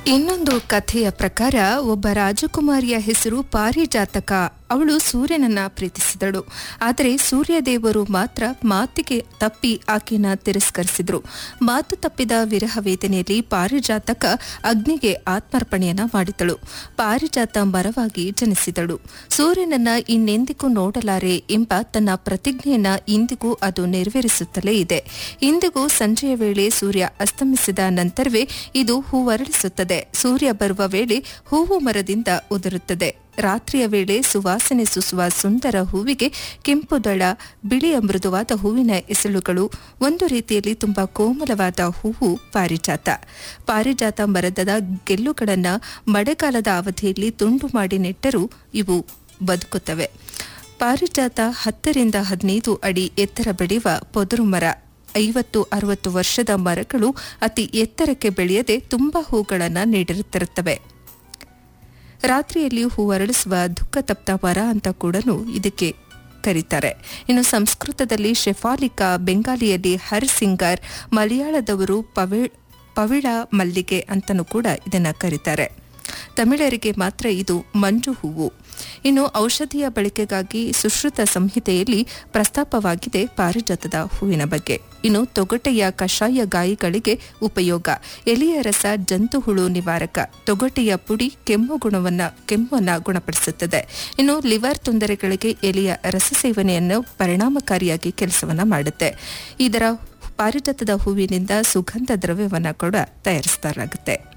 ಇನ್ನೊಂದು ಕಥೆಯ ಪ್ರಕಾರ ಒಬ್ಬ ರಾಜಕುಮಾರಿಯ ಹೆಸರು ಪಾರಿಜಾತಕ ಅವಳು ಸೂರ್ಯನನ್ನ ಪ್ರೀತಿಸಿದಳು ಆದರೆ ಸೂರ್ಯದೇವರು ಮಾತ್ರ ಮಾತಿಗೆ ತಪ್ಪಿ ಆಕೆನ ತಿರಸ್ಕರಿಸಿದ್ರು ಮಾತು ತಪ್ಪಿದ ವಿರಹ ವೇದನೆಯಲ್ಲಿ ಪಾರಿಜಾತಕ ಅಗ್ನಿಗೆ ಆತ್ಮಾರ್ಪಣೆಯನ್ನ ಮಾಡಿದಳು ಪಾರಿಜಾತ ಮರವಾಗಿ ಜನಿಸಿದಳು ಸೂರ್ಯನನ್ನ ಇನ್ನೆಂದಿಗೂ ನೋಡಲಾರೆ ಎಂಬ ತನ್ನ ಪ್ರತಿಜ್ಞೆಯನ್ನ ಇಂದಿಗೂ ಅದು ನೆರವೇರಿಸುತ್ತಲೇ ಇದೆ ಇಂದಿಗೂ ಸಂಜೆಯ ವೇಳೆ ಸೂರ್ಯ ಅಸ್ತಮಿಸಿದ ನಂತರವೇ ಇದು ಹೂವರಳಿಸುತ್ತದೆ ಸೂರ್ಯ ಬರುವ ವೇಳೆ ಹೂವು ಮರದಿಂದ ಉದುರುತ್ತದೆ ರಾತ್ರಿಯ ವೇಳೆ ಸುವಾಸನೆ ಸೂಸುವ ಸುಂದರ ಹೂವಿಗೆ ಕೆಂಪು ದಳ ಬಿಳಿಯ ಮೃದುವಾದ ಹೂವಿನ ಎಸಳುಗಳು ಒಂದು ರೀತಿಯಲ್ಲಿ ತುಂಬಾ ಕೋಮಲವಾದ ಹೂವು ಪಾರಿಜಾತ ಪಾರಿಜಾತ ಮರದ ಗೆಲ್ಲುಗಳನ್ನ ಮಳೆಗಾಲದ ಅವಧಿಯಲ್ಲಿ ತುಂಡು ಮಾಡಿ ನೆಟ್ಟರೂ ಇವು ಬದುಕುತ್ತವೆ ಪಾರಿಜಾತ ಹತ್ತರಿಂದ ಹದಿನೈದು ಅಡಿ ಎತ್ತರ ಬೆಳೆಯುವ ಪೊದರು ಮರ ಐವತ್ತು ಅರವತ್ತು ವರ್ಷದ ಮರಗಳು ಅತಿ ಎತ್ತರಕ್ಕೆ ಬೆಳೆಯದೆ ತುಂಬಾ ಹೂಗಳನ್ನು ನೀಡಿರುತ್ತಿರುತ್ತವೆ ರಾತ್ರಿಯಲ್ಲಿ ಹೂ ಅರಳಿಸುವ ದುಃಖ ತಪ್ತ ಮರ ಅಂತ ಕೂಡ ಇದಕ್ಕೆ ಕರೀತಾರೆ ಇನ್ನು ಸಂಸ್ಕೃತದಲ್ಲಿ ಶೆಫಾಲಿಕಾ ಬೆಂಗಾಲಿಯಲ್ಲಿ ಹರ್ ಸಿಂಗರ್ ಮಲಯಾಳದವರು ಪವಿ ಪವಿಳ ಮಲ್ಲಿಗೆ ಅಂತಲೂ ಕೂಡ ಇದನ್ನು ಕರೀತಾರೆ ತಮಿಳರಿಗೆ ಮಾತ್ರ ಇದು ಮಂಜು ಹೂವು ಇನ್ನು ಔಷಧಿಯ ಬಳಕೆಗಾಗಿ ಸುಶ್ರುತ ಸಂಹಿತೆಯಲ್ಲಿ ಪ್ರಸ್ತಾಪವಾಗಿದೆ ಪಾರಿಜಾತದ ಹೂವಿನ ಬಗ್ಗೆ ಇನ್ನು ತೊಗಟೆಯ ಕಷಾಯ ಗಾಯಗಳಿಗೆ ಉಪಯೋಗ ಎಲೆಯ ರಸ ಜಂತು ಹುಳು ನಿವಾರಕ ತೊಗಟೆಯ ಪುಡಿ ಕೆಮ್ಮು ಗುಣವನ್ನ ಕೆಮ್ಮನ್ನು ಗುಣಪಡಿಸುತ್ತದೆ ಇನ್ನು ಲಿವರ್ ತೊಂದರೆಗಳಿಗೆ ಎಲೆಯ ರಸ ಸೇವನೆಯನ್ನು ಪರಿಣಾಮಕಾರಿಯಾಗಿ ಕೆಲಸವನ್ನ ಮಾಡುತ್ತೆ ಇದರ ಪಾರಿಜಾತದ ಹೂವಿನಿಂದ ಸುಗಂಧ ದ್ರವ್ಯವನ್ನು ಕೂಡ ತಯಾರಿಸಲಾಗುತ್ತೆ